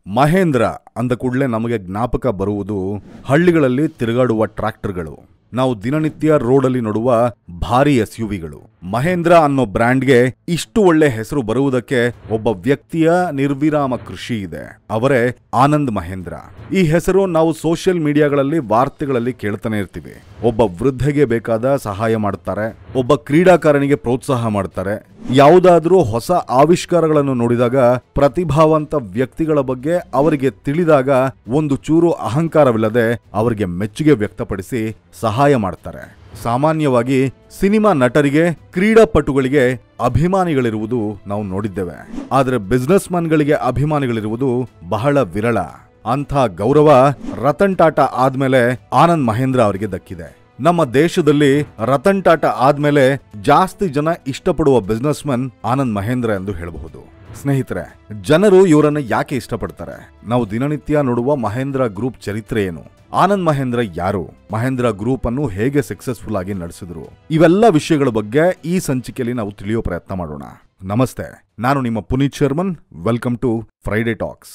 ಮಹೇಂದ್ರ ಅಂದ ಕೂಡಲೇ ನಮಗೆ ಜ್ಞಾಪಕ ಬರುವುದು ಹಳ್ಳಿಗಳಲ್ಲಿ ತಿರುಗಾಡುವ ಟ್ರ್ಯಾಕ್ಟರ್ಗಳು ನಾವು ದಿನನಿತ್ಯ ರೋಡಲ್ಲಿ ನೋಡುವ ಭಾರಿ ಎಸ್ ಯುವಿಗಳು ಮಹೇಂದ್ರ ಅನ್ನೋ ಬ್ರ್ಯಾಂಡ್ಗೆ ಇಷ್ಟು ಒಳ್ಳೆ ಹೆಸರು ಬರುವುದಕ್ಕೆ ಒಬ್ಬ ವ್ಯಕ್ತಿಯ ನಿರ್ವಿರಾಮ ಕೃಷಿ ಇದೆ ಅವರೇ ಆನಂದ್ ಮಹೇಂದ್ರ ಈ ಹೆಸರು ನಾವು ಸೋಷಿಯಲ್ ಮೀಡಿಯಾಗಳಲ್ಲಿ ವಾರ್ತೆಗಳಲ್ಲಿ ಕೇಳ್ತಾನೆ ಇರ್ತೀವಿ ಒಬ್ಬ ವೃದ್ಧೆಗೆ ಬೇಕಾದ ಸಹಾಯ ಮಾಡ್ತಾರೆ ಒಬ್ಬ ಕ್ರೀಡಾಕಾರನಿಗೆ ಪ್ರೋತ್ಸಾಹ ಮಾಡ್ತಾರೆ ಯಾವುದಾದ್ರೂ ಹೊಸ ಆವಿಷ್ಕಾರಗಳನ್ನು ನೋಡಿದಾಗ ಪ್ರತಿಭಾವಂತ ವ್ಯಕ್ತಿಗಳ ಬಗ್ಗೆ ಅವರಿಗೆ ತಿಳಿದಾಗ ಒಂದು ಚೂರು ಅಹಂಕಾರವಿಲ್ಲದೆ ಅವರಿಗೆ ಮೆಚ್ಚುಗೆ ವ್ಯಕ್ತಪಡಿಸಿ ಸಹಾಯ ಮಾಡ್ತಾರೆ ಸಾಮಾನ್ಯವಾಗಿ ಸಿನಿಮಾ ನಟರಿಗೆ ಕ್ರೀಡಾಪಟುಗಳಿಗೆ ಅಭಿಮಾನಿಗಳಿರುವುದು ನಾವು ನೋಡಿದ್ದೇವೆ ಆದರೆ ಬಿಸ್ನೆಸ್ ಮನ್ಗಳಿಗೆ ಅಭಿಮಾನಿಗಳಿರುವುದು ಬಹಳ ವಿರಳ ಅಂಥ ಗೌರವ ರತನ್ ಟಾಟಾ ಆದ್ಮೇಲೆ ಆನಂದ್ ಮಹೇಂದ್ರ ಅವರಿಗೆ ದಕ್ಕಿದೆ ನಮ್ಮ ದೇಶದಲ್ಲಿ ರತನ್ ಟಾಟಾ ಆದ್ಮೇಲೆ ಜಾಸ್ತಿ ಜನ ಇಷ್ಟಪಡುವ ಬಿಸ್ನೆಸ್ ಮನ್ ಆನಂದ್ ಮಹೇಂದ್ರ ಎಂದು ಹೇಳಬಹುದು ಸ್ನೇಹಿತರೆ ಜನರು ಇವರನ್ನ ಯಾಕೆ ಇಷ್ಟಪಡ್ತಾರೆ ನಾವು ದಿನನಿತ್ಯ ನೋಡುವ ಮಹೇಂದ್ರ ಗ್ರೂಪ್ ಚರಿತ್ರೆ ಏನು ಆನಂದ್ ಮಹೇಂದ್ರ ಯಾರು ಮಹೇಂದ್ರ ಗ್ರೂಪ್ ಅನ್ನು ಹೇಗೆ ಸಕ್ಸಸ್ಫುಲ್ ಆಗಿ ನಡೆಸಿದ್ರು ಇವೆಲ್ಲ ವಿಷಯಗಳ ಬಗ್ಗೆ ಈ ಸಂಚಿಕೆಯಲ್ಲಿ ನಾವು ತಿಳಿಯೋ ಪ್ರಯತ್ನ ಮಾಡೋಣ ನಮಸ್ತೆ ನಾನು ನಿಮ್ಮ Puneeth Sharman welcome to Friday talks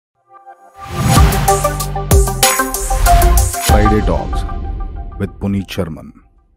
Friday talks with Puneeth Sharman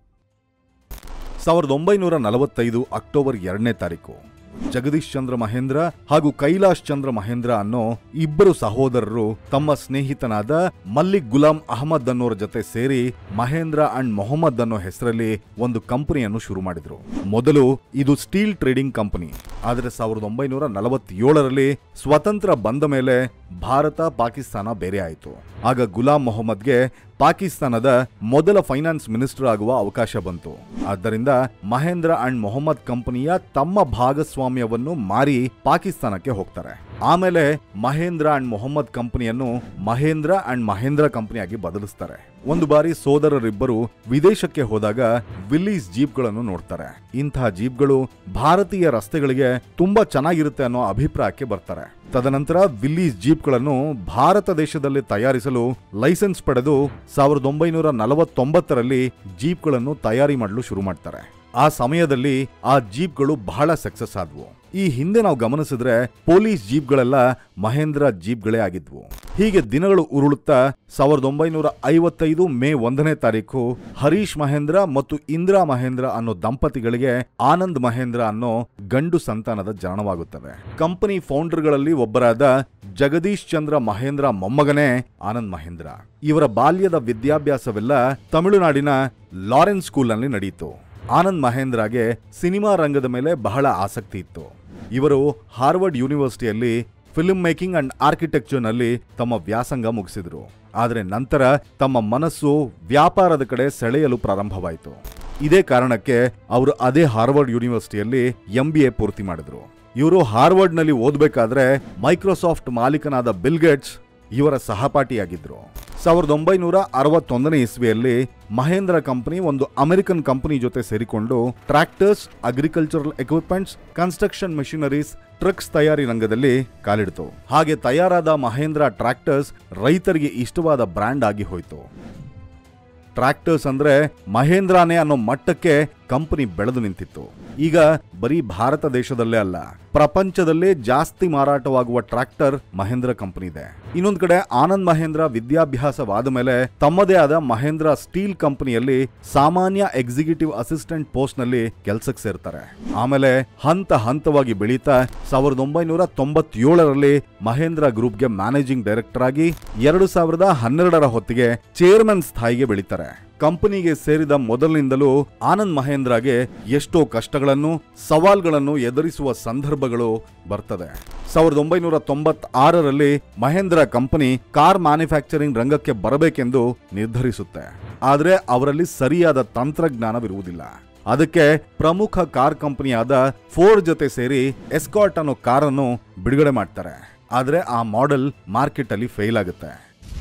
ಸಾವಿರದ ಒಂಬೈನೂರ ನಲವತ್ತೈದು ಅಕ್ಟೋಬರ್ ಎರಡನೇ ತಾರೀಕು ಜಗದೀಶ್ ಚಂದ್ರ ಮಹೇಂದ್ರ ಹಾಗೂ ಕೈಲಾಶ್ ಚಂದ್ರ ಮಹೇಂದ್ರ ಅನ್ನೋ ಇಬ್ಬರು ಸಹೋದರರು ತಮ್ಮ ಸ್ನೇಹಿತನಾದ ಮಲ್ಲಿಕ್ ಗುಲಾಂ ಅಹಮದ್ ಅನ್ನೋರ ಜೊತೆ ಸೇರಿ ಮಹೇಂದ್ರ ಅಂಡ್ ಮೊಹಮ್ಮದ್ ಅನ್ನೋ ಹೆಸರಲ್ಲಿ ಒಂದು ಕಂಪನಿಯನ್ನು ಶುರು ಮಾಡಿದ್ರು ಮೊದಲು ಇದು ಸ್ಟೀಲ್ ಟ್ರೇಡಿಂಗ್ ಕಂಪನಿ ಆದರೆ ಸಾವಿರದ ಒಂಬೈನೂರ ನಲವತ್ತೇಳರಲ್ಲಿ ಸ್ವತಂತ್ರ ಬಂದ ಮೇಲೆ ಭಾರತ ಪಾಕಿಸ್ತಾನ ಬೇರೆ ಆಯಿತು ಆಗ ಗುಲಾಂ ಮೊಹಮ್ಮದ್ಗೆ ಪಾಕಿಸ್ತಾನದ ಮೊದಲ ಫೈನಾನ್ಸ್ ಮಿನಿಸ್ಟರ್ ಆಗುವ ಅವಕಾಶ ಬಂತು ಆದ್ದರಿಂದ ಮಹೇಂದ್ರ ಅಂಡ್ ಮೊಹಮ್ಮದ್ ಕಂಪನಿಯ ತಮ್ಮ ಭಾಗಸ್ವಾಮ್ಯವನ್ನು ಮಾರಿ ಪಾಕಿಸ್ತಾನಕ್ಕೆ ಹೋಗ್ತಾರೆ ಆಮೇಲೆ ಮಹೇಂದ್ರ ಅಂಡ್ ಮೊಹಮ್ಮದ್ ಕಂಪನಿಯನ್ನು ಮಹೇಂದ್ರ ಅಂಡ್ ಮಹೇಂದ್ರ ಕಂಪನಿಯಾಗಿ ಬದಲಿಸ್ತಾರೆ ಒಂದು ಬಾರಿ ಸೋದರರಿಬ್ಬರು ವಿದೇಶಕ್ಕೆ ಹೋದಾಗ ವಿಲ್ಲೀಸ್ ಜೀಪ್ಗಳನ್ನು ನೋಡ್ತಾರೆ ಇಂತಹ ಜೀಪ್ಗಳು ಭಾರತೀಯ ರಸ್ತೆಗಳಿಗೆ ತುಂಬಾ ಚೆನ್ನಾಗಿರುತ್ತೆ ಅನ್ನೋ ಅಭಿಪ್ರಾಯಕ್ಕೆ ಬರ್ತಾರೆ ತದನಂತರ ವಿಲ್ಲೀಸ್ ಜೀಪ್ಗಳನ್ನು ಭಾರತ ದೇಶದಲ್ಲಿ ತಯಾರಿಸಲು ಲೈಸೆನ್ಸ್ ಪಡೆದು ಸಾವಿರದ ಒಂಬೈನೂರ ನಲವತ್ತೊಂಬತ್ತರಲ್ಲಿ ಜೀಪ್ಗಳನ್ನು ತಯಾರಿ ಮಾಡಲು ಶುರು ಮಾಡ್ತಾರೆ ಆ ಸಮಯದಲ್ಲಿ ಆ ಜೀಪ್ಗಳು ಬಹಳ ಸಕ್ಸಸ್ ಆದ್ವು ಈ ಹಿಂದೆ ನಾವು ಗಮನಿಸಿದ್ರೆ ಪೊಲೀಸ್ ಜೀಪ್ಗಳೆಲ್ಲ ಮಹೇಂದ್ರ ಜೀಪ್ಗಳೇ ಆಗಿದ್ವು ಹೀಗೆ ದಿನಗಳು ಉರುಳುತ್ತಾ ಸಾವಿರದ ಒಂಬೈನೂರ ಐವತ್ತೈದು ಮೇ ಒಂದನೇ ತಾರೀಕು ಹರೀಶ್ ಮಹೇಂದ್ರ ಮತ್ತು ಇಂದಿರಾ ಮಹೇಂದ್ರ ಅನ್ನೋ ದಂಪತಿಗಳಿಗೆ ಆನಂದ್ ಮಹೇಂದ್ರ ಅನ್ನೋ ಗಂಡು ಸಂತಾನದ ಜನನವಾಗುತ್ತವೆ ಕಂಪನಿ ಫೌಂಡರ್ಗಳಲ್ಲಿ ಒಬ್ಬರಾದ ಜಗದೀಶ್ ಚಂದ್ರ ಮಹೇಂದ್ರ ಮೊಮ್ಮಗನೇ ಆನಂದ್ ಮಹೇಂದ್ರ ಇವರ ಬಾಲ್ಯದ ವಿದ್ಯಾಭ್ಯಾಸವೆಲ್ಲ ತಮಿಳುನಾಡಿನ ಲಾರೆನ್ಸ್ ಸ್ಕೂಲ್ನಲ್ಲಿ ನಡೆಯಿತು ಆನಂದ್ ಮಹೇಂದ್ರಗೆ ಸಿನಿಮಾ ರಂಗದ ಮೇಲೆ ಬಹಳ ಆಸಕ್ತಿ ಇತ್ತು ಇವರು ಹಾರ್ವರ್ಡ್ ಯೂನಿವರ್ಸಿಟಿಯಲ್ಲಿ ಫಿಲ್ಮ್ ಮೇಕಿಂಗ್ ಅಂಡ್ ಆರ್ಕಿಟೆಕ್ಚರ್ನಲ್ಲಿ ತಮ್ಮ ವ್ಯಾಸಂಗ ಮುಗಿಸಿದ್ರು ಆದರೆ ನಂತರ ತಮ್ಮ ಮನಸ್ಸು ವ್ಯಾಪಾರದ ಕಡೆ ಸೆಳೆಯಲು ಪ್ರಾರಂಭವಾಯಿತು ಇದೇ ಕಾರಣಕ್ಕೆ ಅವರು ಅದೇ ಹಾರ್ವರ್ಡ್ ಯೂನಿವರ್ಸಿಟಿಯಲ್ಲಿ ಎಂ ಬಿ ಎ ಪೂರ್ತಿ ಮಾಡಿದ್ರು ಇವರು ಹಾರ್ವರ್ಡ್ನಲ್ಲಿ ಓದಬೇಕಾದ್ರೆ ಮೈಕ್ರೋಸಾಫ್ಟ್ ಮಾಲೀಕನಾದ ಬಿಲ್ ಗೇಟ್ಸ್ ಇವರ ಸಹಪಾಠಿಯಾಗಿದ್ರು ಸಾವಿರದ ಒಂಬೈನೂರ ಅರವತ್ತೊಂದನೇ ಇಸ್ವಿಯಲ್ಲಿ ಮಹೇಂದ್ರ ಕಂಪನಿ ಒಂದು ಅಮೆರಿಕನ್ ಕಂಪನಿ ಜೊತೆ ಸೇರಿಕೊಂಡು tractors agricultural equipments construction machineries trucks ತಯಾರಿ ರಂಗದಲ್ಲಿ ಕಾಲಿಡ್ತು ಹಾಗೆ ತಯಾರಾದ ಮಹೇಂದ್ರ ಟ್ರ್ಯಾಕ್ಟರ್ಸ್ ರೈತರಿಗೆ ಇಷ್ಟವಾದ ಬ್ರ್ಯಾಂಡ್ ಆಗಿ ಹೋಯಿತು ಟ್ರ್ಯಾಕ್ಟರ್ಸ್ ಅಂದ್ರೆ ಮಹೇಂದ್ರಾನೇ ಅನ್ನೋ ಮಟ್ಟಕ್ಕೆ ಕಂಪನಿ ಬೆಳೆದು ನಿಂತಿತ್ತು ಈಗ ಬರೀ ಭಾರತ ದೇಶದಲ್ಲೇ ಅಲ್ಲ ಪ್ರಪಂಚದಲ್ಲೇ ಜಾಸ್ತಿ ಮಾರಾಟವಾಗುವ ಟ್ರ್ಯಾಕ್ಟರ್ ಮಹೇಂದ್ರ ಕಂಪನಿ ಇದೆ ಇನ್ನೊಂದ್ ಕಡೆ ಆನಂದ್ ಮಹೇಂದ್ರ ವಿದ್ಯಾಭ್ಯಾಸವಾದ ಮೇಲೆ ತಮ್ಮದೇ ಆದ ಮಹೇಂದ್ರ ಸ್ಟೀಲ್ ಕಂಪನಿಯಲ್ಲಿ ಸಾಮಾನ್ಯ ಎಕ್ಸಿಕ್ಯೂಟಿವ್ ಅಸಿಸ್ಟೆಂಟ್ ಪೋಸ್ಟ್ ನಲ್ಲಿ ಕೆಲ್ಸಕ್ಕೆ ಸೇರ್ತಾರೆ ಆಮೇಲೆ ಹಂತ ಹಂತವಾಗಿ ಬೆಳೀತಾ ಸಾವಿರದ ಒಂಬೈನೂರ ತೊಂಬತ್ತೇಳರಲ್ಲಿ ಮಹೇಂದ್ರ ಗ್ರೂಪ್ಗೆ ಮ್ಯಾನೇಜಿಂಗ್ ಡೈರೆಕ್ಟರ್ ಆಗಿ ಎರಡು ಸಾವಿರದ ಹನ್ನೆರಡರ ಹೊತ್ತಿಗೆ ಚೇರ್ಮನ್ ಸ್ಥಾಯಿಗೆ ಬೆಳೀತಾರೆ ಕಂಪನಿಗೆ ಸೇರಿದ ಮೊದಲಿನಿಂದಲೂ ಆನಂದ್ ಮಹೇಂದ್ರಗೆ ಎಷ್ಟೋ ಕಷ್ಟಗಳನ್ನು ಸವಾಲ್ಗಳನ್ನು ಎದುರಿಸುವ ಸಂದರ್ಭಗಳು ಬರ್ತದೆ ಸಾವಿರದ ಒಂಬೈನೂರ ತೊಂಬತ್ತಾರರಲ್ಲಿ ಮಹೇಂದ್ರ ಕಂಪನಿ ಕಾರ್ ಮ್ಯಾನುಫ್ಯಾಕ್ಚರಿಂಗ್ ರಂಗಕ್ಕೆ ಬರಬೇಕೆಂದು ನಿರ್ಧರಿಸುತ್ತೆ ಆದರೆ ಅವರಲ್ಲಿ ಸರಿಯಾದ ತಂತ್ರಜ್ಞಾನವಿರುವುದಿಲ್ಲ ಅದಕ್ಕೆ ಪ್ರಮುಖ ಕಾರ್ ಕಂಪನಿಯಾದ ಫೋರ್ಡ್ ಜೊತೆ ಸೇರಿ ಎಸ್ಕಾಟ್ ಅನ್ನೋ ಕಾರನ್ನು ಬಿಡುಗಡೆ ಮಾಡ್ತಾರೆ ಆದರೆ ಆ ಮಾಡೆಲ್ ಮಾರ್ಕೆಟ್ ಅಲ್ಲಿ ಫೇಲ್ ಆಗುತ್ತೆ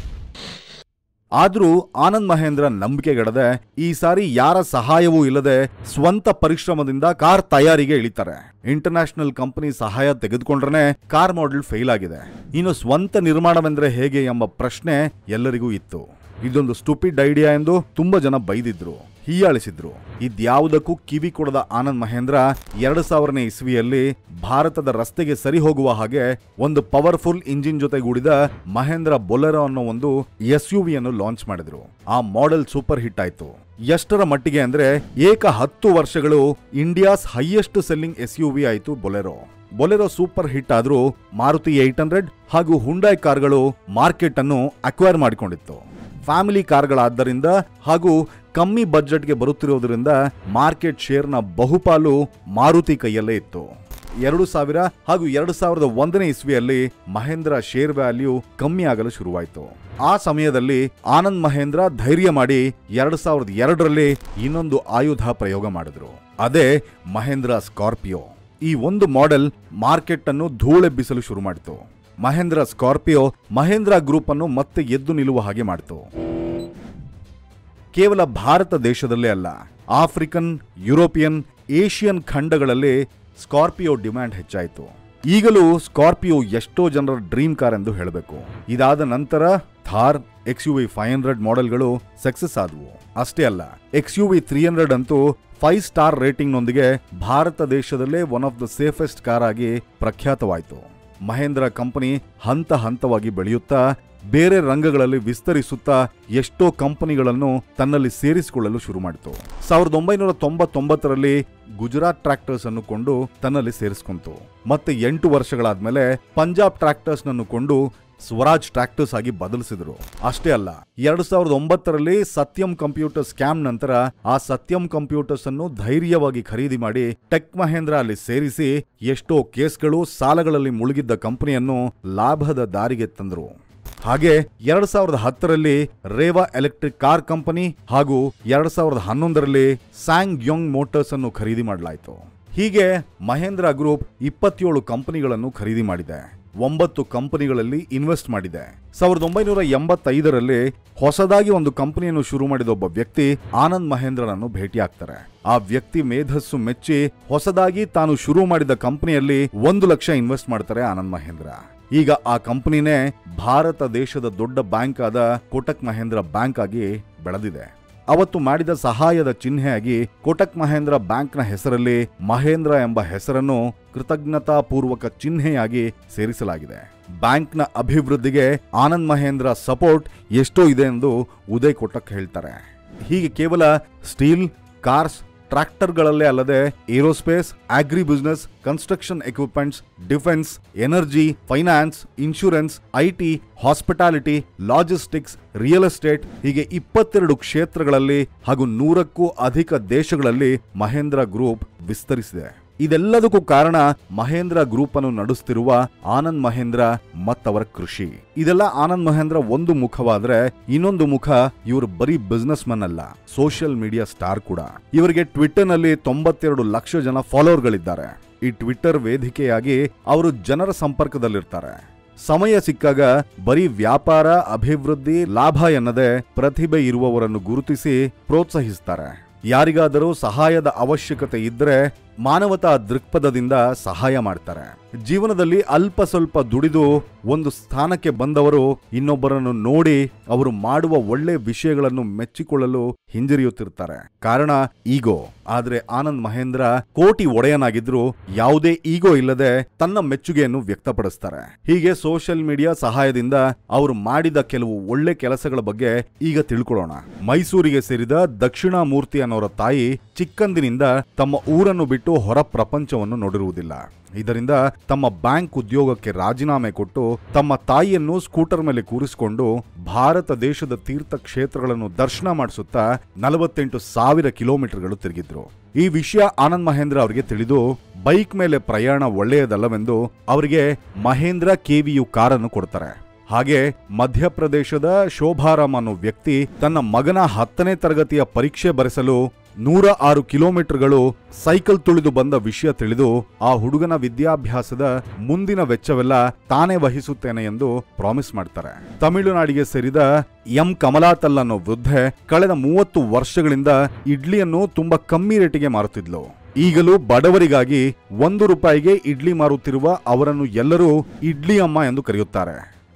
ಆದ್ರೂ ಆನಂದ್ ಮಹೇಂದ್ರ ನಂಬಿಕೆಗೆಡದೆ ಈ ಸಾರಿ ಯಾರ ಸಹಾಯವೂ ಇಲ್ಲದೆ ಸ್ವಂತ ಪರಿಶ್ರಮದಿಂದ ಕಾರ್ ತಯಾರಿಗೆ ಇಳಿತಾರೆ ಇಂಟರ್ನ್ಯಾಷನಲ್ ಕಂಪನಿ ಸಹಾಯ ತೆಗೆದುಕೊಂಡ್ರೆ ಕಾರ್ ಮಾಡೆಲ್ ಫೇಲ್ ಆಗಿದೆ ಇನ್ನು ಸ್ವಂತ ನಿರ್ಮಾಣವೆಂದ್ರೆ ಹೇಗೆ ಎಂಬ ಪ್ರಶ್ನೆ ಎಲ್ಲರಿಗೂ ಇತ್ತು ಇದೊಂದು ಸ್ಟುಪಿಡ್ ಐಡಿಯಾ ಎಂದು ತುಂಬಾ ಜನ ಬೈದಿದ್ರು ಹೀಯಾಳಿಸಿದ್ರು ಇದ್ಯಾವುದಕ್ಕೂ ಕಿವಿ ಕೊಡದ ಆನಂದ್ ಮಹೇಂದ್ರ ಎರಡು ಸಾವಿರನೇ ಇಸ್ವಿಯಲ್ಲಿ ಭಾರತದ ರಸ್ತೆಗೆ ಸರಿ ಹೋಗುವ ಹಾಗೆ ಒಂದು ಪವರ್ಫುಲ್ ಇಂಜಿನ್ ಜೊತೆಗೂಡಿದ ಮಹೇಂದ್ರ ಬೊಲೆರೋ ಅನ್ನೋ ಒಂದು ಎಸ್ ಯು ವಿಯನ್ನು ಲಾಂಚ್ ಮಾಡಿದ್ರು ಆ ಮಾಡೆಲ್ ಸೂಪರ್ ಹಿಟ್ ಆಯ್ತು ಎಷ್ಟರ ಮಟ್ಟಿಗೆ ಅಂದ್ರೆ ಏಕ ಹತ್ತು ವರ್ಷಗಳು India's highest selling S U V ಆಯ್ತು ಬೊಲೆರೋ ಬೊಲೆರೋ ಸೂಪರ್ ಹಿಟ್ ಆದ್ರೂ ಮಾರುತಿ ಏಟ್ ಹಂಡ್ರೆಡ್ ಹಾಗೂ ಹುಂಡಾಯ್ ಕಾರ್ಗಳು ಮಾರ್ಕೆಟ್ ಅನ್ನು ಅಕ್ವೈರ್ ಮಾಡಿಕೊಂಡಿತ್ತು ಫ್ಯಾಮಿಲಿ ಕಾರ್ಗಳಾದ್ದರಿಂದ ಹಾಗೂ ಕಮ್ಮಿ ಬಜೆಟ್ಗೆ ಬರುತ್ತಿರುವುದರಿಂದ ಮಾರ್ಕೆಟ್ ಶೇರ್ನ ಬಹುಪಾಲು ಮಾರುತಿ ಕೈಯಲ್ಲೇ ಇತ್ತು ಎರಡು ಸಾವಿರ ಹಾಗೂ ಎರಡು ಸಾವಿರದ ಒಂದನೇ ಇಸ್ವಿಯಲ್ಲಿ ಮಹೇಂದ್ರ ಶೇರ್ ವ್ಯಾಲ್ಯೂ ಕಮ್ಮಿ ಆಗಲು ಶುರುವಾಯಿತು ಆ ಸಮಯದಲ್ಲಿ ಆನಂದ್ ಮಹೇಂದ್ರ ಧೈರ್ಯ ಮಾಡಿ ಎರಡು ಸಾವಿರದ ಎರಡರಲ್ಲಿ ಇನ್ನೊಂದು ಆಯುಧ ಪ್ರಯೋಗ ಮಾಡಿದ್ರು ಅದೇ ಮಹೇಂದ್ರ ಸ್ಕಾರ್ಪಿಯೋ ಈ ಒಂದು ಮಾಡೆಲ್ ಮಾರ್ಕೆಟ್ ಅನ್ನು ಧೂಳೆಬ್ಬಿಸಲು ಶುರು ಮಾಡಿತು ಮಹೇಂದ್ರ ಸ್ಕಾರ್ಪಿಯೋ ಮಹೇಂದ್ರ ಗ್ರೂಪ್ ಅನ್ನು ಮತ್ತೆ ಎದ್ದು ನಿಲ್ಲುವ ಹಾಗೆ ಮಾಡಿತು ಕೇವಲ ಭಾರತ ದೇಶದಲ್ಲೇ ಅಲ್ಲ ಆಫ್ರಿಕನ್ ಯುರೋಪಿಯನ್ ಏಷಿಯನ್ ಖಂಡಗಳಲ್ಲಿ ಸ್ಕಾರ್ಪಿಯೋ ಡಿಮ್ಯಾಂಡ್ ಹೆಚ್ಚಾಯಿತು ಈಗಲೂ ಸ್ಕಾರ್ಪಿಯೋ ಎಷ್ಟೋ ಜನರ ಡ್ರೀಮ್ ಕಾರ್ ಎಂದು ಹೇಳಬೇಕು ಇದಾದ ನಂತರ Thar X U V five hundred ಮಾಡೆಲ್ಗಳು ಸಕ್ಸಸ್ ಆದವು ಅಷ್ಟೇ ಅಲ್ಲ X U V three hundred ಅಂತೂ ಫೈವ್ ಸ್ಟಾರ್ ರೇಟಿಂಗ್ನೊಂದಿಗೆ ಭಾರತ ದೇಶದಲ್ಲೇ one of the safest car ಆಗಿ ಪ್ರಖ್ಯಾತವಾಯಿತು ಮಹೇಂದ್ರ ಕಂಪನಿ ಹಂತ ಹಂತವಾಗಿ ಬೆಳೆಯುತ್ತಾ ಬೇರೆ ರಂಗಗಳಲ್ಲಿ ವಿಸ್ತರಿಸುತ್ತಾ ಎಷ್ಟೋ ಕಂಪನಿಗಳನ್ನು ತನ್ನಲ್ಲಿ ಸೇರಿಸಿಕೊಳ್ಳಲು ಶುರು ಮಾಡಿತು ಸಾವಿರದ ಒಂಬೈನೂರ ತೊಂಬತ್ತೊಂಬತ್ತರಲ್ಲಿ ಗುಜರಾತ್ ಟ್ರ್ಯಾಕ್ಟರ್ಸ್ ಅನ್ನು ಕೊಂಡು ತನ್ನಲ್ಲಿ ಸೇರಿಸ್ಕೊಂತು ಮತ್ತೆ ಎಂಟು ವರ್ಷಗಳಾದ್ಮೇಲೆ ಪಂಜಾಬ್ ಟ್ರ್ಯಾಕ್ಟರ್ಸ್ ನನ್ನು ಕೊಂಡು ಸ್ವರಾಜ್ ಟ್ರ್ಯಾಕ್ಟರ್ಸ್ ಆಗಿ ಬದಲಿಸಿದ್ರು ಅಷ್ಟೇ ಅಲ್ಲ ಎರಡ್ ಸಾವಿರದ ಒಂಬತ್ತರಲ್ಲಿ ಸತ್ಯಂ ಕಂಪ್ಯೂಟರ್ ಸ್ಕ್ಯಾಮ್ ನಂತರ ಆ ಸತ್ಯಂ ಕಂಪ್ಯೂಟರ್ಸ್ ಅನ್ನು ಧೈರ್ಯವಾಗಿ ಖರೀದಿ ಮಾಡಿ ಟೆಕ್ ಮಹೇಂದ್ರ ಅಲ್ಲಿ ಸೇರಿಸಿ ಎಷ್ಟೋ ಕೇಸ್ಗಳು ಸಾಲಗಳಲ್ಲಿ ಮುಳುಗಿದ್ದ ಕಂಪನಿಯನ್ನು ಲಾಭದ ದಾರಿಗೆ ತಂದ್ರು ಹಾಗೆ ಎರಡ್ ಸಾವಿರದ ಹತ್ತರಲ್ಲಿ ರೇವಾ ಎಲೆಕ್ಟ್ರಿಕ್ ಕಾರ್ ಕಂಪನಿ ಹಾಗೂ ಎರಡ್ ಸಾವಿರದ ಹನ್ನೊಂದರಲ್ಲಿ ಸ್ಯಾಂಗ್ ಯೋಂಗ್ ಮೋಟಾರ್ಸ್ ಅನ್ನು ಖರೀದಿ ಮಾಡಲಾಯಿತು ಹೀಗೆ ಮಹೇಂದ್ರ ಗ್ರೂಪ್ ಇಪ್ಪತ್ತೇಳು ಕಂಪನಿಗಳನ್ನು ಖರೀದಿ ಮಾಡಿದೆ ಒಂಬತ್ತು ಕಂಪನಿಗಳಲ್ಲಿ ಇನ್ವೆಸ್ಟ್ ಮಾಡಿದೆ ಸಾವಿರದ ಒಂಬೈನೂರ ಎಂಬತ್ತೈದರಲ್ಲಿ ಹೊಸದಾಗಿ ಒಂದು ಕಂಪನಿಯನ್ನು ಶುರು ಮಾಡಿದ ಒಬ್ಬ ವ್ಯಕ್ತಿ ಆನಂದ್ ಮಹೇಂದ್ರನನ್ನು ಭೇಟಿಯಾಗ್ತಾರೆ ಆ ವ್ಯಕ್ತಿ ಮೇಧಸ್ಸು ಮೆಚ್ಚಿ ಹೊಸದಾಗಿ ತಾನು ಶುರು ಮಾಡಿದ ಕಂಪನಿಯಲ್ಲಿ ಒಂದು ಲಕ್ಷ ಇನ್ವೆಸ್ಟ್ ಮಾಡ್ತಾರೆ ಆನಂದ್ ಮಹೇಂದ್ರ ಈಗ ಆ ಕಂಪನಿನೇ ಭಾರತ ದೇಶದ ದೊಡ್ಡ ಬ್ಯಾಂಕ್ ಆದ ಕೋಟಕ್ ಮಹೇಂದ್ರ ಬ್ಯಾಂಕ್ ಆಗಿ ಬೆಳೆದಿದೆ ಅವತ್ತು ಮಾಡಿದ ಸಹಾಯದ ಚಿಹ್ನೆಯಾಗಿ ಕೋಟಕ್ ಮಹೇಂದ್ರ ಬ್ಯಾಂಕ್ನ ಹೆಸರಲ್ಲಿ ಮಹೇಂದ್ರ ಎಂಬ ಹೆಸರನ್ನು ಕೃತಜ್ಞತಾಪೂರ್ವಕ ಚಿಹ್ನೆಯಾಗಿ ಸೇರಿಸಲಾಗಿದೆ ಬ್ಯಾಂಕ್ನ ಅಭಿವೃದ್ಧಿಗೆ ಆನಂದ್ ಮಹೇಂದ್ರ ಸಪೋರ್ಟ್ ಎಷ್ಟೋ ಇದೆ ಎಂದು ಉದಯ್ ಕೋಟಕ್ ಹೇಳ್ತಾರೆ ಹೀಗೆ ಕೇವಲ ಸ್ಟೀಲ್ ಕಾರ್ಸ್ ಟ್ರ್ಯಾಕ್ಟರ್ಗಳಲ್ಲೇ ಅಲ್ಲದೆ aerospace agri business construction equipments defence energy finance insurance IT hospitality logistics real estate ಹೀಗೆ ಇಪ್ಪತ್ತೆರಡು ಕ್ಷೇತ್ರಗಳಲ್ಲಿ ಹಾಗೂ ನೂರಕ್ಕೂ ಅಧಿಕ ದೇಶಗಳಲ್ಲಿ ಮಹೇಂದ್ರ ಗ್ರೂಪ್ ವಿಸ್ತರಿಸಿದೆ ಇದೆಲ್ಲದಕ್ಕೂ ಕಾರಣ ಮಹೇಂದ್ರ ಗ್ರೂಪ್ ಅನ್ನು ನಡೆಸುತ್ತಿರುವ ಆನಂದ್ ಮಹೇಂದ್ರ ಮತ್ತವರ ಕೃಷಿ ಇದೆಲ್ಲ ಆನಂದ್ ಮಹೇಂದ್ರ ಒಂದು ಮುಖವಾದ್ರೆ ಇನ್ನೊಂದು ಮುಖ ಇವರು ಬರೀ ಬಿಸ್ನೆಸ್ ಮನ್ ಅಲ್ಲ ಸೋಷಿಯಲ್ ಮೀಡಿಯಾ ಸ್ಟಾರ್ ಕೂಡ ಇವರಿಗೆ ಟ್ವಿಟರ್ ನಲ್ಲಿ ತೊಂಬತ್ತೆರಡು ಲಕ್ಷ ಜನ ಫಾಲೋವರ್ಗಳಿದ್ದಾರೆ ಈ ಟ್ವಿಟ್ಟರ್ ವೇದಿಕೆಯಾಗಿ ಅವರು ಜನರ ಸಂಪರ್ಕದಲ್ಲಿರ್ತಾರೆ ಸಮಯ ಸಿಕ್ಕಾಗ ಬರೀ ವ್ಯಾಪಾರ ಅಭಿವೃದ್ಧಿ ಲಾಭ ಎನ್ನದೆ ಪ್ರತಿಭೆ ಇರುವವರನ್ನು ಗುರುತಿಸಿ ಪ್ರೋತ್ಸಾಹಿಸ್ತಾರೆ ಯಾರಿಗಾದರೂ ಸಹಾಯದ ಅವಶ್ಯಕತೆ ಇದ್ರೆ ಮಾನವತಾ ದೃಕ್ಪಥದಿಂದ ಸಹಾಯ ಮಾಡ್ತಾರೆ ಜೀವನದಲ್ಲಿ ಅಲ್ಪ ಸ್ವಲ್ಪ ದುಡಿದು ಒಂದು ಸ್ಥಾನಕ್ಕೆ ಬಂದವರು ಇನ್ನೊಬ್ಬರನ್ನು ನೋಡಿ ಅವರು ಮಾಡುವ ಒಳ್ಳೆ ವಿಷಯಗಳನ್ನು ಮೆಚ್ಚಿಕೊಳ್ಳಲು ಹಿಂಜರಿಯುತ್ತಿರ್ತಾರೆ ಕಾರಣ ಈಗೋ ಆದ್ರೆ ಆನಂದ್ ಮಹೇಂದ್ರ ಕೋಟಿ ಒಡೆಯನಾಗಿದ್ರು ಯಾವುದೇ ಈಗೋ ಇಲ್ಲದೆ ತನ್ನ ಮೆಚ್ಚುಗೆಯನ್ನು ವ್ಯಕ್ತಪಡಿಸ್ತಾರೆ ಹೀಗೆ ಸೋಷಿಯಲ್ ಮೀಡಿಯಾ ಸಹಾಯದಿಂದ ಅವರು ಮಾಡಿದ ಕೆಲವು ಒಳ್ಳೆ ಕೆಲಸಗಳ ಬಗ್ಗೆ ಈಗ ತಿಳ್ಕೊಳ್ಳೋಣ ಮೈಸೂರಿಗೆ ಸೇರಿದ ದಕ್ಷಿಣಾಮೂರ್ತಿ ಅನ್ನೋರ ತಾಯಿ ಚಿಕ್ಕಂದಿನಿಂದ ತಮ್ಮ ಊರನ್ನು ಬಿಟ್ಟು ಹೊರ ಪ್ರಪಂಚವನ್ನು ನೋಡಿರುವುದಿಲ್ಲ ಇದರಿಂದ ತಮ್ಮ ಬ್ಯಾಂಕ್ ಉದ್ಯೋಗಕ್ಕೆ ರಾಜೀನಾಮೆ ಕೊಟ್ಟು ತಮ್ಮ ತಾಯಿಯನ್ನು ಸ್ಕೂಟರ್ ಮೇಲೆ ಕೂರಿಸಿಕೊಂಡು ಭಾರತ ದೇಶದ ತೀರ್ಥ ಕ್ಷೇತ್ರಗಳನ್ನು ದರ್ಶನ ಮಾಡಿಸುತ್ತಾ ನಲವತ್ತೆಂಟು ಸಾವಿರ ಕಿಲೋಮೀಟರ್ಗಳು ತಿರುಗಿದ್ರು ಈ ವಿಷಯ ಆನಂದ್ ಮಹೇಂದ್ರ ಅವರಿಗೆ ತಿಳಿದು ಬೈಕ್ ಮೇಲೆ ಪ್ರಯಾಣ ಒಳ್ಳೆಯದಲ್ಲವೆಂದು ಅವರಿಗೆ ಮಹೇಂದ್ರ ಕೆವಿಯು ಕಾರನ್ನು ಕೊಡ್ತಾರೆ ಹಾಗೆ ಮಧ್ಯಪ್ರದೇಶದ ಶೋಭಾರಾಮ್ ಅನ್ನೋ ವ್ಯಕ್ತಿ ತನ್ನ ಮಗನ ಹತ್ತನೇ ತರಗತಿಯ ಪರೀಕ್ಷೆ ಬರೆಸಲು ನೂರ ಆರು ಕಿಲೋಮೀಟರ್ಗಳು ಸೈಕಲ್ ತುಳಿದು ಬಂದ ವಿಷಯ ತಿಳಿದು ಆ ಹುಡುಗನ ವಿದ್ಯಾಭ್ಯಾಸದ ಮುಂದಿನ ವೆಚ್ಚವೆಲ್ಲ ತಾನೇ ವಹಿಸುತ್ತೇನೆ ಎಂದು ಪ್ರಾಮಿಸ್ ಮಾಡ್ತಾರೆ ತಮಿಳುನಾಡಿಗೆ ಸೇರಿದ ಎಂ ಕಮಲಾತಲ್ ಅನ್ನೋ ವೃದ್ಧೆ ಕಳೆದ ಮೂವತ್ತು ವರ್ಷಗಳಿಂದ ಇಡ್ಲಿಯನ್ನು ತುಂಬಾ ಕಮ್ಮಿ ರೇಟಿಗೆ ಮಾರುತ್ತಿದ್ಲು ಈಗಲೂ ಬಡವರಿಗಾಗಿ ಒಂದು ರೂಪಾಯಿಗೆ ಇಡ್ಲಿ ಮಾರುತ್ತಿರುವ ಅವರನ್ನು ಎಲ್ಲರೂ ಇಡ್ಲಿ ಅಮ್ಮ ಎಂದು ಕರೆಯುತ್ತಾರೆ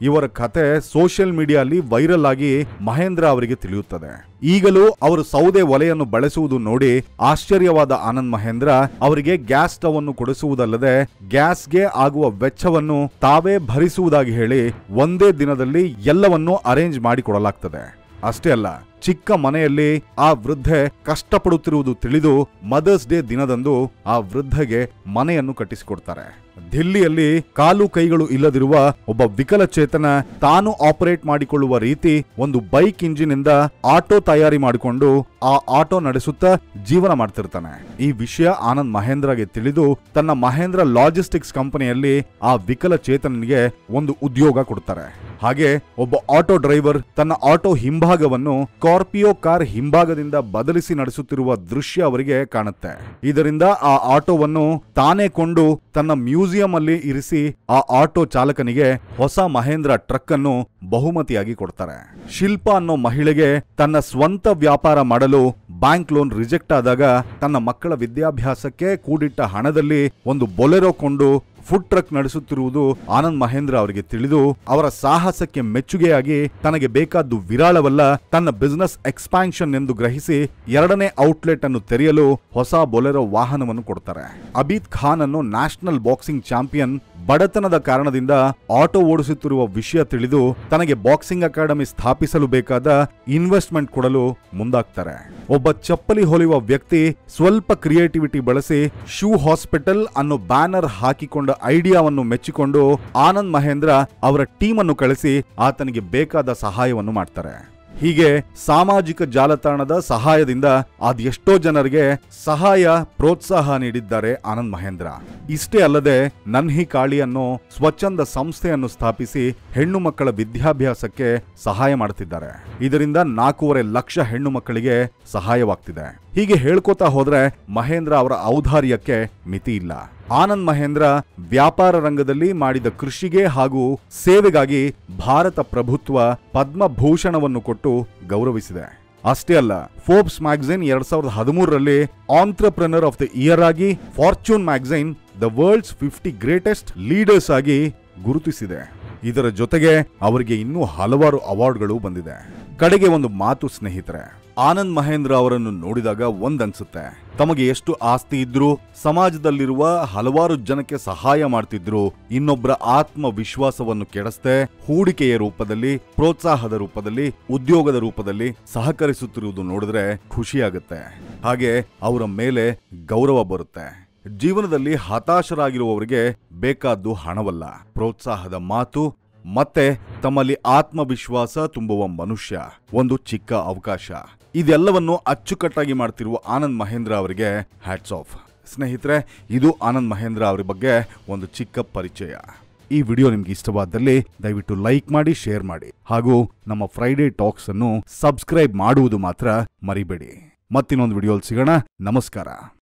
ಇವರ ಕತೆ ಸೋಷಿಯಲ್ ಮೀಡಿಯಾದಲ್ಲಿ ವೈರಲ್ ಆಗಿ ಮಹೇಂದ್ರ ಅವರಿಗೆ ತಿಳಿಯುತ್ತದೆ ಈಗಲೂ ಅವರು ಸೌದೆ ಒಲೆಯನ್ನು ಬಳಸುವುದು ನೋಡಿ ಆಶ್ಚರ್ಯವಾದ ಆನಂದ್ ಮಹೇಂದ್ರ ಅವರಿಗೆ ಗ್ಯಾಸ್ ಸ್ಟವ್ ಅನ್ನು ಕೊಡಿಸುವುದಲ್ಲದೆ ಗ್ಯಾಸ್ಗೆ ಆಗುವ ವೆಚ್ಚವನ್ನು ತಾವೇ ಭರಿಸುವುದಾಗಿ ಹೇಳಿ ಒಂದೇ ದಿನದಲ್ಲಿ ಎಲ್ಲವನ್ನೂ ಅರೇಂಜ್ ಮಾಡಿಕೊಡಲಾಗ್ತದೆ ಅಷ್ಟೇ ಅಲ್ಲ ಚಿಕ್ಕ ಮನೆಯಲ್ಲಿ ಆ ವೃದ್ಧೆ ಕಷ್ಟಪಡುತ್ತಿರುವುದು ತಿಳಿದು ಮದರ್ಸ್ ಡೇ ದಿನದಂದು ಆ ವೃದ್ಧೆಗೆ ಮನೆಯನ್ನು ಕಟ್ಟಿಸಿಕೊಡ್ತಾರೆ ದಿಲ್ಲಿಯಲ್ಲಿ ಕಾಲು ಕೈಗಳು ಇಲ್ಲದಿರುವ ಒಬ್ಬ ವಿಕಲಚೇತನ ತಾನು ಆಪರೇಟ್ ಮಾಡಿಕೊಳ್ಳುವ ರೀತಿ ಒಂದು ಬೈಕ್ ಇಂಜಿನ್ ಇಂದ ಆಟೋ ತಯಾರಿ ಮಾಡಿಕೊಂಡು ಆ ಆಟೋ ನಡೆಸುತ್ತಾ ಜೀವನ ಮಾಡ್ತಿರ್ತಾನೆ ಈ ವಿಷಯ ಆನಂದ್ ಮಹೇಂದ್ರಗೆ ತಿಳಿದು ತನ್ನ ಮಹೇಂದ್ರ ಲಾಜಿಸ್ಟಿಕ್ಸ್ ಕಂಪನಿಯಲ್ಲಿ ಆ ವಿಕಲಚೇತನನಿಗೆ ಒಂದು ಉದ್ಯೋಗ ಕೊಡ್ತಾರೆ ಹಾಗೆ ಒಬ್ಬ ಆಟೋ ಡ್ರೈವರ್ ತನ್ನ ಆಟೋ ಹಿಂಭಾಗವನ್ನು ಸ್ಕಾರ್ಪಿಯೋ ಕಾರ್ ಹಿಂಭಾಗದಿಂದ ಬದಲಿಸಿ ನಡೆಸುತ್ತಿರುವ ದೃಶ್ಯ ಅವರಿಗೆ ಕಾಣುತ್ತೆ ಇದರಿಂದ ಆ ಆಟೋವನ್ನು ತಾನೇ ಕೊಂಡು ತನ್ನ ಮ್ಯೂಸಿಯಂ ಅಲ್ಲಿ ಇರಿಸಿ ಆ ಆಟೋ ಚಾಲಕನಿಗೆ ಹೊಸ ಮಹೇಂದ್ರ ಟ್ರಕ್ ಅನ್ನು ಬಹುಮತಿಯಾಗಿ ಕೊಡ್ತಾರೆ ಶಿಲ್ಪ ಅನ್ನೋ ಮಹಿಳೆಗೆ ತನ್ನ ಸ್ವಂತ ವ್ಯಾಪಾರ ಮಾಡಲು ಬ್ಯಾಂಕ್ ಲೋನ್ ರಿಜೆಕ್ಟ್ ಆದಾಗ ತನ್ನ ಮಕ್ಕಳ ವಿದ್ಯಾಭ್ಯಾಸಕ್ಕೆ ಕೂಡಿಟ್ಟ ಹಣದಲ್ಲಿ ಒಂದು ಬೊಲೆರೋ ಕೊಂಡು ಫುಡ್ ಟ್ರಕ್ ನಡೆಸುತ್ತಿರುವುದು ಆನಂದ್ ಮಹೇಂದ್ರ ಅವರಿಗೆ ತಿಳಿದು ಅವರ ಸಾಹಸಕ್ಕೆ ಮೆಚ್ಚುಗೆಯಾಗಿ ತನಗೆ ಬೇಕಾದ್ದು ವಿರಾಳವಲ್ಲ ತನ್ನ ಬಿಸಿನೆಸ್ ಎಕ್ಸ್ಪಾನ್ಷನ್ ಎಂದು ಗ್ರಹಿಸಿ ಎರಡನೇ ಔಟ್ಲೆಟ್ ಅನ್ನು ತೆರೆಯಲು ಹೊಸ ಬೊಲೆರೋ ವಾಹನವನ್ನು ಕೊಡ್ತಾರೆ ಅಬೀದ್ ಖಾನ್ ಅನ್ನು ನ್ಯಾಷನಲ್ ಬಾಕ್ಸಿಂಗ್ ಚಾಂಪಿಯನ್ ಬಡತನದ ಕಾರಣದಿಂದ ಆಟೋ ಓಡಿಸುತ್ತಿರುವ ವಿಷಯ ತಿಳಿದು ತನಗೆ ಬಾಕ್ಸಿಂಗ್ ಅಕಾಡೆಮಿ ಸ್ಥಾಪಿಸಲು ಬೇಕಾದ ಇನ್ವೆಸ್ಟ್ಮೆಂಟ್ ಕೊಡಲು ಮುಂದಾಗ್ತಾರೆ ಒಬ್ಬ ಚಪ್ಪಲಿ ಹೊಲಿಯುವ ವ್ಯಕ್ತಿ ಸ್ವಲ್ಪ ಕ್ರಿಯೇಟಿವಿಟಿ ಬಳಸಿ ಶೂ ಹಾಸ್ಪಿಟಲ್ ಅನ್ನೋ ಬ್ಯಾನರ್ ಹಾಕಿಕೊಂಡ ಐಡಿಯಾವನ್ನು ಮೆಚ್ಚಿಕೊಂಡು ಆನಂದ್ ಮಹೇಂದ್ರ ಅವರ ಟೀಮ್ ಅನ್ನು ಕಳಿಸಿ ಆತನಿಗೆ ಬೇಕಾದ ಸಹಾಯವನ್ನು ಮಾಡ್ತಾರೆ ಹೀಗೆ ಸಾಮಾಜಿಕ ಜಾಲತಾಣದ ಸಹಾಯದಿಂದ ಅದೆಷ್ಟೋ ಜನರಿಗೆ ಸಹಾಯ ಪ್ರೋತ್ಸಾಹ ನೀಡಿದ್ದಾರೆ ಆನಂದ್ ಮಹೇಂದ್ರ ಇಷ್ಟೇ ಅಲ್ಲದೆ ನನ್ಹಿ ಕಾಳಿ ಅನ್ನೋ ಸ್ವಚ್ಛಂದ ಸಂಸ್ಥೆಯನ್ನು ಸ್ಥಾಪಿಸಿ ಹೆಣ್ಣು ಮಕ್ಕಳ ವಿದ್ಯಾಭ್ಯಾಸಕ್ಕೆ ಸಹಾಯ ಮಾಡುತ್ತಿದ್ದಾರೆ ಇದರಿಂದ ನಾಲ್ಕೂವರೆ ಲಕ್ಷ ಹೆಣ್ಣು ಮಕ್ಕಳಿಗೆ ಸಹಾಯವಾಗ್ತಿದೆ ಹೀಗೆ ಹೇಳ್ಕೋತಾ ಹೋದ್ರೆ ಮಹೇಂದ್ರ ಅವರ ಔದಾರ್ಯಕ್ಕೆ ಮಿತಿ ಇಲ್ಲ ಆನಂದ್ ಮಹೇಂದ್ರ ವ್ಯಾಪಾರ ರಂಗದಲ್ಲಿ ಮಾಡಿದ ಕೃಷಿಗೆ ಹಾಗೂ ಸೇವೆಗಾಗಿ ಭಾರತ ಪ್ರಭುತ್ವ ಪದ್ಮಭೂಷಣವನ್ನು ಕೊಟ್ಟು ಗೌರವಿಸಿದೆ ಅಷ್ಟೇ ಅಲ್ಲ ಫೋರ್ಬ್ಸ್ ಮ್ಯಾಗಝೈನ್ ಎರಡ್ ಸಾವಿರದ ಹದಿಮೂರರಲ್ಲಿ ಆಂಟ್ರಪ್ರನರ್ ಆಫ್ ದ ಇಯರ್ ಆಗಿ Fortune magazine the world's fifty greatest leaders ಆಗಿ ಗುರುತಿಸಿದೆ ಇದರ ಜೊತೆಗೆ ಅವರಿಗೆ ಇನ್ನೂ ಹಲವಾರು ಅವಾರ್ಡ್ಗಳು ಬಂದಿದೆ ಕಡೆಗೆ ಒಂದು ಮಾತು ಸ್ನೇಹಿತರೆ ಆನಂದ್ ಮಹೇಂದ್ರ ಅವರನ್ನು ನೋಡಿದಾಗ ಒಂದನ್ಸುತ್ತೆ ತಮಗೆ ಎಷ್ಟು ಆಸ್ತಿ ಇದ್ರೂ ಸಮಾಜದಲ್ಲಿರುವ ಹಲವಾರು ಜನಕ್ಕೆ ಸಹಾಯ ಮಾಡ್ತಿದ್ರು ಇನ್ನೊಬ್ಬರ ಆತ್ಮವಿಶ್ವಾಸವನ್ನು ಕೆಡಿಸದೆ ಹೂಡಿಕೆಯ ರೂಪದಲ್ಲಿ ಪ್ರೋತ್ಸಾಹದ ರೂಪದಲ್ಲಿ ಉದ್ಯೋಗದ ರೂಪದಲ್ಲಿ ಸಹಕರಿಸುತ್ತಿರುವುದು ನೋಡಿದ್ರೆ ಖುಷಿಯಾಗುತ್ತೆ ಹಾಗೆ ಅವರ ಮೇಲೆ ಗೌರವ ಬರುತ್ತೆ ಜೀವನದಲ್ಲಿ ಹತಾಶರಾಗಿರುವವರಿಗೆ ಬೇಕಾದ್ದು ಹಣವಲ್ಲ ಪ್ರೋತ್ಸಾಹದ ಮಾತು ಮತ್ತೆ ತಮ್ಮಲ್ಲಿ ಆತ್ಮವಿಶ್ವಾಸ ತುಂಬುವ ಮನುಷ್ಯ ಒಂದು ಚಿಕ್ಕ ಅವಕಾಶ ಇದೆಲ್ಲವನ್ನು ಅಚ್ಚುಕಟ್ಟಾಗಿ ಮಾಡ್ತಿರುವ ಆನಂದ್ ಮಹೇಂದ್ರ ಅವರಿಗೆ ಹ್ಯಾಟ್ಸ್ ಆಫ್ ಸ್ನೇಹಿತರೆ ಇದು ಆನಂದ್ ಮಹೇಂದ್ರ ಅವರ ಬಗ್ಗೆ ಒಂದು ಚಿಕ್ಕ ಪರಿಚಯ ಈ ವಿಡಿಯೋ ನಿಮ್ಗೆ ಇಷ್ಟವಾದಲ್ಲಿ ದಯವಿಟ್ಟು ಲೈಕ್ ಮಾಡಿ ಶೇರ್ ಮಾಡಿ ಹಾಗೂ ನಮ್ಮ ಫ್ರೈಡೇ ಟಾಕ್ಸ್ ಅನ್ನು ಸಬ್ಸ್ಕ್ರೈಬ್ ಮಾಡುವುದು ಮಾತ್ರ ಮರಿಬೇಡಿ ಮತ್ತಿನ್ನೊಂದು ವಿಡಿಯೋಲ್ ಸಿಗೋಣ ನಮಸ್ಕಾರ